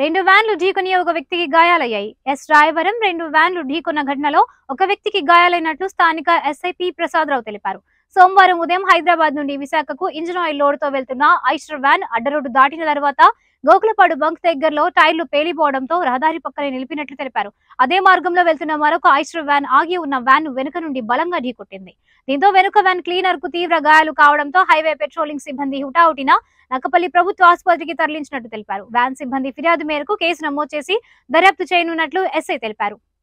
రెండు వ్యాన్లు ఢీకొని ఒక వ్యక్తికి గాయాలయ్యాయి ఎస్ రాయవరం రెండు వ్యాన్లు ఢీకొన్న ఘటనలో ఒక వ్యక్తికి గాయాలైనట్లు స్థానిక ఎస్ఐపి ప్రసాదరావు తెలిపారు సోమవారం ఉదయం హైదరాబాద్ నుండి విశాఖకు ఇంజిన్ ఆయిల్ లోడ్ తో వెళ్తున్న ఐస్టర్ వ్యాన్ అడ్డరోడ్డు దాటిన తర్వాత గోకులపాడు బంక్ దగ్గరలో టైర్లు పేలిపోవడంతో రహదారి పక్కనే నిలిపినట్లు తెలిపారు అదే మార్గంలో వెళ్తున్న మరొక ఐస్టర్ వ్యాన్ ఆగి ఉన్న వ్యాన్ వెనుక నుండి బలంగా ఢీకొట్టింది దీంతో వెనుక వ్యాన్ క్లీనర్ కు తీవ్ర గాయాలు కావడంతో హైవే పెట్రోలింగ్ సిబ్బంది హుటాహుటిన నక్కపల్లి ప్రభుత్వ ఆసుపత్రికి తరలించినట్టు తెలిపారు వ్యాన్ సిబ్బంది ఫిర్యాదు మేరకు కేసు నమోదు చేసి దర్యాప్తు చేయనున్నట్లు ఎస్ఐ తెలిపారు